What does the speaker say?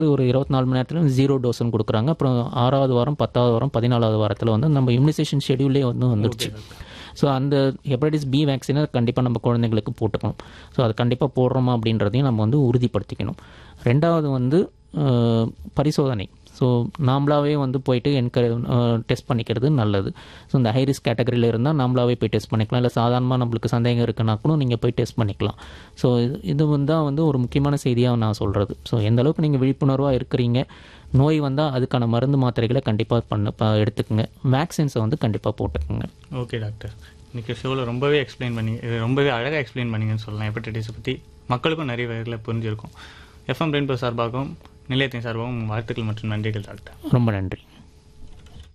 ஒரு இருபத்தி நாலு மணி நேரத்தில் ஜீரோ டோஸ்னு கொடுக்குறாங்க அப்புறம் ஆறாவது வாரம் பத்தாவது வாரம் பதினாலாவது வாரத்தில் வந்து நம்ம இம்யூனைசேஷன் ஷெடியூலே வந்து வந்துடுச்சு ஸோ அந்த ஹெப்படைட்டிஸ் பி வேக்சினை கண்டிப்பாக நம்ம குழந்தைங்களுக்கு போட்டுக்கணும் ஸோ அது கண்டிப்பாக போடுறோமா அப்படின்றதையும் நம்ம வந்து உறுதிப்படுத்திக்கணும் ரெண்டாவது வந்து அஹ், பரிசோதனை ஸோ நாமளாவே வந்து போயிட்டு என்க டெஸ்ட் பண்ணிக்கிறது நல்லது ஸோ இந்த ஹை ரிஸ்க் கேட்டகரியில் இருந்தால் நாமளாவே போய் டெஸ்ட் பண்ணிக்கலாம் இல்லை சாதாரணமாக நம்மளுக்கு சந்தேகம் இருக்குன்னா கூட நீங்கள் போய் டெஸ்ட் பண்ணிக்கலாம் ஸோ இது வந்து தான் வந்து ஒரு முக்கியமான செய்தியாக நான் சொல்கிறது ஸோ எந்த அளவுக்கு நீங்கள் விழிப்புணர்வாக இருக்கிறீங்க நோய் வந்தால் அதுக்கான மருந்து மாத்திரைகளை கண்டிப்பாக பண்ண ப- எடுத்துக்கங்க வேக்சின்ஸை வந்து கண்டிப்பாக போட்டுக்கோங்க ஓகே டாக்டர் இன்னைக்கு ஷோவில் ரொம்பவே எக்ஸ்பிளைன் பண்ணி இது ரொம்பவே அழகாக எக்ஸ்பிளைன் பண்ணீங்கன்னு சொல்லலாம் ஹெப்படைட்டிஸை பற்றி மக்களுக்கும் நிறைய வகையில் புரிஞ்சிருக்கும் எஃப்எம் ரெயின்போ சார்பாகவும் நிலையத்தின் சார்பாகவும் வாழ்த்துக்கள் மற்றும் நன்றிகள் டாக்டர் ரொம்ப நன்றி